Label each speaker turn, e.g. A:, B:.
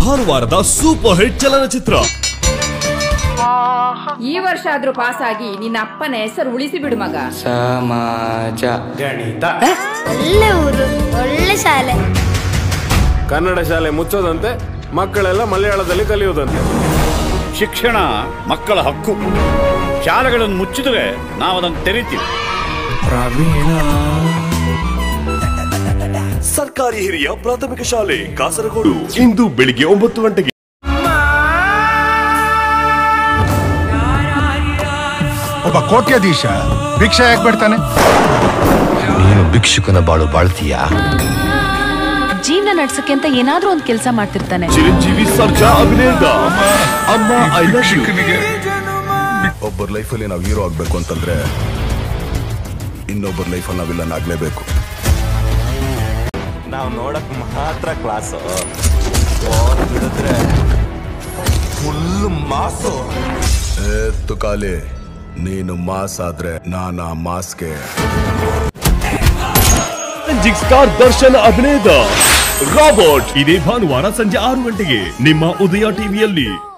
A: ಭಾನುವಾರದ super hit ಚಲನಚಿತ್ರ
B: ಈ ವರ್ಷ ಆದ್ರೂ ಪಾಸ್ ಆಗಿ ನಿನ್ನ ಅಪ್ಪನ ಹೆಸರು ಉಳಿಸಿ ಬಿಡು ಮಗ
C: ಸಮಾಜ
D: ಒಳ್ಳೆ ಊರು ಒಳ್ಳೆ ಶಾಲೆ
E: ಕನ್ನಡ ಶಾಲೆ ಮುಚ್ಚೋದಂತೆ ಮಕ್ಕಳೆಲ್ಲ ಮಲಯಾಳದಲ್ಲಿ ಕಲಿಯೋದಂತೆ
F: ಶಿಕ್ಷಣ ಮಕ್ಕಳ ಹಕ್ಕು ಶಾಲೆಗಳನ್ನು ಮುಚ್ಚಿದರೆ ನಾವು ಅದನ್ನು ತೆರಿತೀವಿ
A: ಸರ್ಕಾರಿ ಹಿರಿಯ ಪ್ರಾಥಮಿಕ ಶಾಲೆ ಕಾಸರಗೋಡು ಇಂದು ಬೆಳಿಗ್ಗೆ ಒಂಬತ್ತು ಗಂಟೆಗೆ
G: ಒಬ್ಬ ಕೋಟ್ಯಾಧೀಶ ಭಿಕ್ಷೆ ಯಾಕೆ ಬಿಡ್ತಾನೆ
H: ನೀನು ಭಿಕ್ಷುಕನ ಬಾಳು ಬಾಳ್ತೀಯಾ
I: ಜೀವನ ನಡ್ಸಕ್ಕೆ ಅಂತ ಏನಾದ್ರೂ ಒಂದ್ ಕೆಲಸ ಮಾಡ್ತಿರ್ತಾನೆ
A: ಚಿರಂಜೀವಿ ಸರ್ಜಾ ಅಭಿನಯದ ಅಮ್ಮ ಐ ಲವ್ ಯು
G: ಒಬ್ಬರ ಲೈಫಲ್ಲಿ ನಾವು ಹೀರೋ ಆಗ್ಬೇಕು ಅಂತಂದ್ರೆ ಇನ್ನೊಬ್ಬರ ಲೈಫಲ್ಲಿ ನಾವು ವಿಲನ್ ಆಗ್ಲೇಬೇಕು
H: ನಾವು ನೋಡಕ್ ಮಾತ್ರ ಕ್ಲಾಸು ಬಿಡಿದ್ರೆ ಫುಲ್ ಮಾಸು
G: ಏ ತುಕಾಲಿ ನೀನು ಮಾಸ್ ಆದ್ರೆ ನಾನಾ ಮಾಸ್ಗೆ
A: ಮ್ಯಾಜಿಕ್ ಸ್ಟಾರ್ ದರ್ಶನ್ ಅಭಿನಯದ ರಾಬರ್ಟ್ ಇದೇ ಭಾನುವಾರ ಸಂಜೆ ಆರು ಗಂಟೆಗೆ ನಿಮ್ಮ ಉದಯ ಟಿವಿಯಲ್ಲಿ